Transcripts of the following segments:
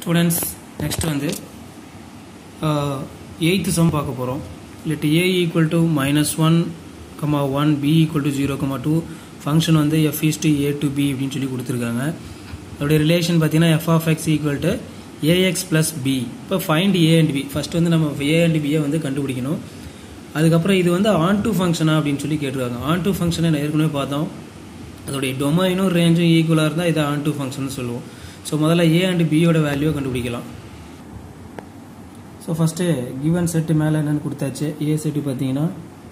students next வந்து eighth sum பார்க்க போகிறோம் let A equal to minus one comma one B equal to zero comma two function வந்து F is to A to B அப்படின்னு சொல்லி கொடுத்துருக்காங்க அதோடைய relation பார்த்தீங்கன்னா F of X equal to A X plus B இப்போ find A and B first வந்து நம்ம A and பியை வந்து கண்டுபிடிக்கணும் அதுக்கப்புறம் இது வந்து ஆன் டு ஃபங்க்ஷனா அப்படின்னு சொல்லி கேட்டிருக்காங்க ஆன் டு ஃபங்க்ஷனை ஏற்கனவே பார்த்தோம் அதோடைய டொமைனும் ரேஞ்சும் ஈக்குவலாக இருந்தால் இதை ஆன் டு ஃபங்க்ஷன் சொல்லுவோம் ஸோ முதல்ல ஏ அண்ட் பியோட வேல்யூவை கண்டுபிடிக்கலாம் ஸோ ஃபஸ்ட்டு கிவன் செட்டு மேலே என்னென்னு கொடுத்தாச்சு ஏ செட்டு பார்த்தீங்கன்னா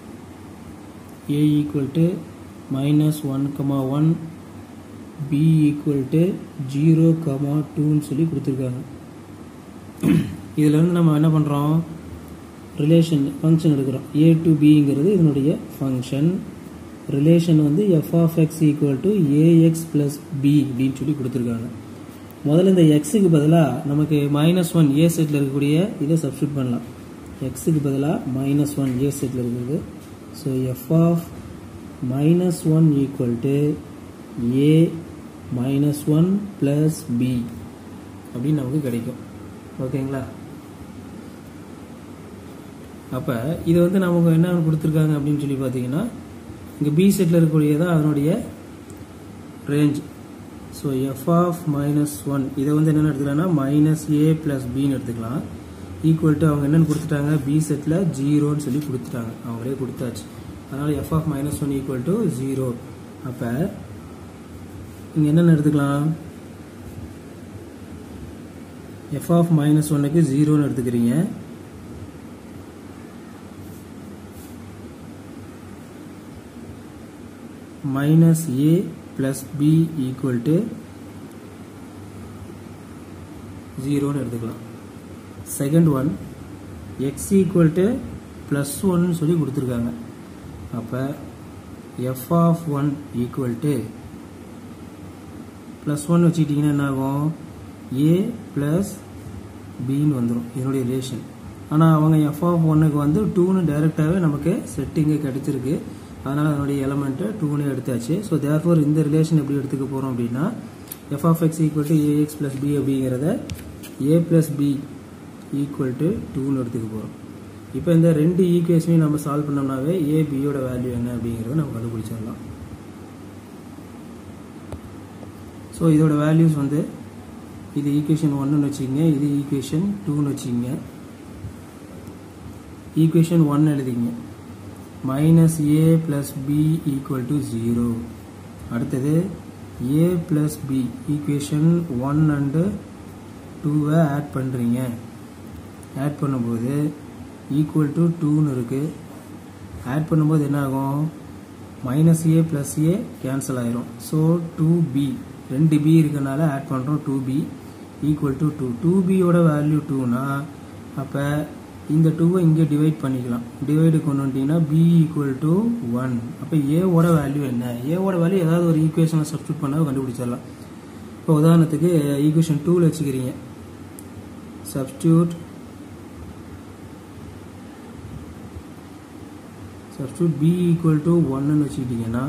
A equal to minus one comma one B equal to zero comma டூன்னு சொல்லி கொடுத்துருக்காங்க இதில் நம்ம என்ன பண்ணுறோம் ரிலேஷன் ஃபங்க்ஷன் எடுக்கிறோம் ஏ டு பிங்கிறது இதனுடைய ஃபங்க்ஷன் ரிலேஷன் வந்து F of X equal to A X plus B அப்படின்னு சொல்லி கொடுத்துருக்காங்க முதல்ல இந்த எக்ஸுக்கு பதிலாக நமக்கு மைனஸ் ஒன் ஏ செட்டில் இருக்கக்கூடிய இதை சப்ஸ்டியூட் பண்ணலாம் எக்ஸுக்கு பதிலாக மைனஸ் ஒன் ஏ செட்டில் இருக்கிறது so F of minus one equal to A minus one plus B அப்படின்னு நமக்கு கிடைக்கும் ஓகேங்களா அப்போ இது வந்து நமக்கு என்ன கொடுத்துருக்காங்க அப்படின்னு சொல்லி பார்த்தீங்கன்னா இங்கே பி செட்டில் இருக்கக்கூடியதான் அதனுடைய range so F of minus one இதை வந்து என்னென்னு எடுத்துக்கலாம்னா மைனஸ் ஏ ப்ளஸ் பின்னு எடுத்துக்கலாம் ஈக்குவல் டு அவங்க என்னென்னு கொடுத்துட்டாங்க பி செட்டில் ஜீரோன்னு சொல்லி கொடுத்துட்டாங்க அவங்களே கொடுத்தாச்சு அதனால் F of minus one equal to zero அப்போ இங்கே என்னென்ன எடுத்துக்கலாம் எஃப் ஆஃப் மைனஸ் ஒன்னுக்கு ஜீரோன்னு எடுத்துக்கிறீங்க minus a plus b equal to 0 எடுத்துக்கலாம் second one x equal to plus 1 சொல்லி கொடுத்துருக்காங்க அப்போ f of 1 equal to plus 1 வச்சுக்கிட்டிங்கன்னா என்ன ஆகும் a plus bன்னு வந்துடும் இதனுடைய ரிலேஷன் ஆனால் அவங்க எஃப் ஆஃப் ஒன்னுக்கு வந்து டூன்னு டைரெக்டாகவே நமக்கு செட்டிங்கு கிடைச்சிருக்கு அதனால் அதனுடைய எலமெண்ட்டை டூனே எடுத்தாச்சு ஸோ தேர்ஃபோர் இந்த ரிலேஷன் எப்படி எடுத்துக்க போகிறோம் அப்படின்னா F of X equal to A X plus B அப்படிங்கிறத A plus B equal to டூன்னு எடுத்துக்க போகிறோம் இப்போ இந்த ரெண்டு ஈக்குவேஷனையும் நம்ம சால்வ் பண்ணோம்னாவே ஏ பியோட வேல்யூ என்ன அப்படிங்கிறத நம்ம கண்டுபிடிச்சிடலாம் ஸோ இதோட வேல்யூஸ் வந்து இது ஈக்குவேஷன் ஒன்றுன்னு வச்சுக்கோங்க இது ஈக்குவேஷன் டூன்னு வச்சுக்கோங்க ஈக்குவேஷன் ஒன் எழுதிங்க minus A plus B equal to zero அடுத்தது A plus B equation one and டூவை ஆட் பண்ணுறீங்க ஆட் பண்ணும்போது ஈக்குவல் டு டூன்னு இருக்குது ஆட் பண்ணும்போது என்ன ஆகும் minus A plus A cancel ஆயிரும் ஸோ டூ பி ரெண்டு பி இருக்கனால ஆட் பண்ணுறோம் two B equal to two two பியோட வேல்யூ டூனா அப்போ இந்த டூவை இங்கே டிவைட் பண்ணிக்கலாம் டிவைடு கொண்டு வந்துட்டீங்கன்னா பி ஈக்குவல் டு ஒன் அப்போ ஏவோட வேல்யூ என்ன ஏவோட வேல்யூ ஏதாவது ஒரு ஈக்குவேஷனை சப்ஸ்டியூட் பண்ணால் கண்டுபிடிச்சிடலாம் இப்போ உதாரணத்துக்கு ஈக்குவேஷன் டூவில் வச்சுக்கிறீங்க substitute substitute B equal to ஒன்னு வச்சுக்கிட்டீங்கன்னா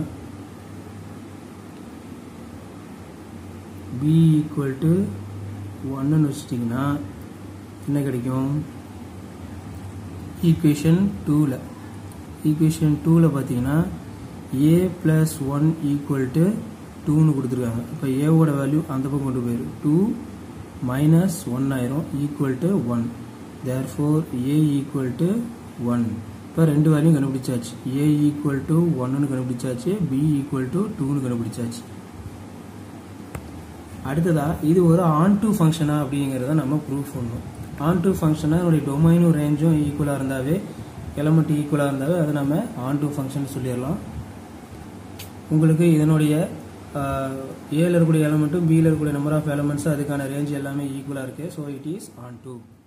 பி ஈக்குவல் டு ஒன்னு வச்சுட்டிங்கன்னா என்ன கிடைக்கும் ஈக்குவேஷன் டூவில் ஈக்குவேஷன் டூவில் பார்த்தீங்கன்னா A plus one equal to டூன்னு கொடுத்துருக்காங்க இப்போ ஏவோட வேல்யூ அந்த பக்கம் கொண்டு போயிடும் டூ மைனஸ் ஒன் ஆயிரும் equal to one therefore A equal to one இப்போ ரெண்டு வேல்யூம் கண்டுபிடிச்சாச்சு ஏ ஈக்குவல் டு ஒன்னு கண்டுபிடிச்சாச்சு பி ஈக்குவல் டு டூன்னு கண்டுபிடிச்சாச்சு அடுத்ததா இது ஒரு ஆன் டு ஃபங்க்ஷனா அப்படிங்கிறத நம்ம ப்ரூஃப் பண்ணணும் ஆன் டு ஃபங்க்ஷனாக அதனுடைய டொமைனும் ரேஞ்சும் ஈக்குவலாக இருந்தாவே எலமெண்ட் ஈக்குவலாக இருந்தாவே அதை நம்ம ஆன் டு ஃபங்க்ஷன் சொல்லிடலாம் உங்களுக்கு இதனுடைய ஏல இருக்கக்கூடிய எலமெண்ட்டும் பியில் இருக்கக்கூடிய நம்பர் ஆஃப் எலமெண்ட்ஸ் அதுக்கான ரேஞ்ச் எல்லாமே ஈக்குவலாக இருக்குது so it is on to